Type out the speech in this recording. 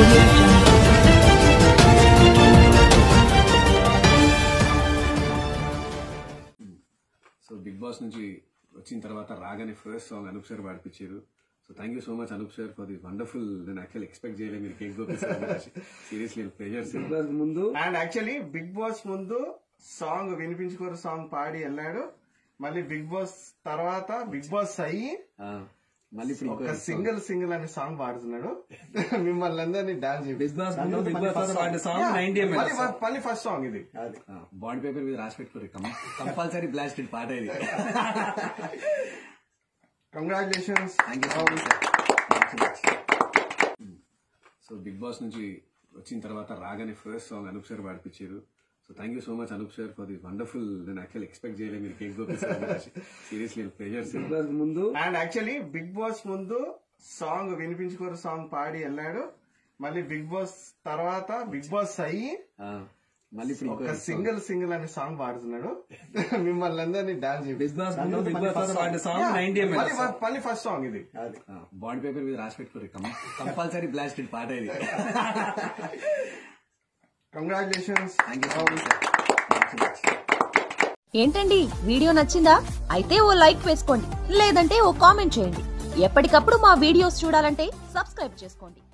audio jungle. So Bigg Boss నుంచి వచ్చిన తర్వాత రాగానే ఫస్ట్ సాంగ్ అనూప్ సార్ పాడిపించారు so thank you so much Anup sir for this wonderful నేను యాక్చువల్ ఎక్స్పెక్ట్ చేయలేదు మీరు కేక్ గోపిస్తారు సీరియస్లీ ప్లేజర్ సార్ ముందు అండ్ యాక్చువల్లీ బిగ్ బాస్ ముందు సాంగ్ వినిపించుకోరు సాంగ్ పాడి వెళ్ళాడు మళ్ళీ బిగ్ బాస్ తర్వాత బిగ్ బాస్ అయ్యి మళ్ళీ ఇప్పుడు ఒక ఇంకో సింగిల్ సింగిల్ అనే సాంగ్ పాడుతున్నాడు మిమ్మల్ని అందరినీ డాన్స్ బిగ్ బాస్ ముందు బిగ్ బాస్ తర్వాత పాడిన సాంగ్ నైన్టీ ఎంఎల్ మళ్ళీ ఫస్ట్ సాంగ్ ఇది బాండ్ పేపర్ మీద రాసి పెట్టుకోరు కంపల్సరీ బ్లాస్టెడ్ పాట ఇది congratulations thank you so much so Bigg Boss నుంచి వచ్చిన తర్వాత రాగానే ఫస్ట్ సాంగ్ అనూప్ సార్ పాడిపించారు so thank you so much Anup sir for this wonderful నేను యాక్చువల్ ఎక్స్పెక్ట్ చేయలేదు మీరు కేక్ గోపిస్తారు seriously pleasure sir Bigg Boss ముందు అండ్ యాక్చువల్లీ బిగ్ బాస్ ముందు సాంగ్ వినిపించుకోరు సాంగ్ పాడి వెళ్ళాడు మళ్ళీ బిగ్ బాస్ తర్వాత బిగ్ బాస్ అయ్యి మళ్ళీ ఇప్పుడు ఒక ఇంకో సింగిల్ సింగిల్ అనే సాంగ్ పాడుతున్నాడు మిమ్మల్ని అందరినీ డాన్స్ బిగ్ బాస్ ముందు బిగ్ బాస్ తర్వాత పాడిన సాంగ్ నైన్టీ ఎంఎల్ మళ్ళీ ఫస్ట్ సాంగ్ ఇది బాండ్ పేపర్ మీద రాసి పెట్టుకోరు కంపల్సరీ బ్లాస్టెడ్ పాట ఇది congratulations thank you so much ఏంటండి వీడియో నచ్చిందా అయితే ఓ లైక్ వేసుకోండి లేదంటే ఓ కామెంట్ చేయండి ఎప్పటికప్పుడు మా వీడియోస్ చూడాలంటే సబ్స్క్రైబ్ చేసుకోండి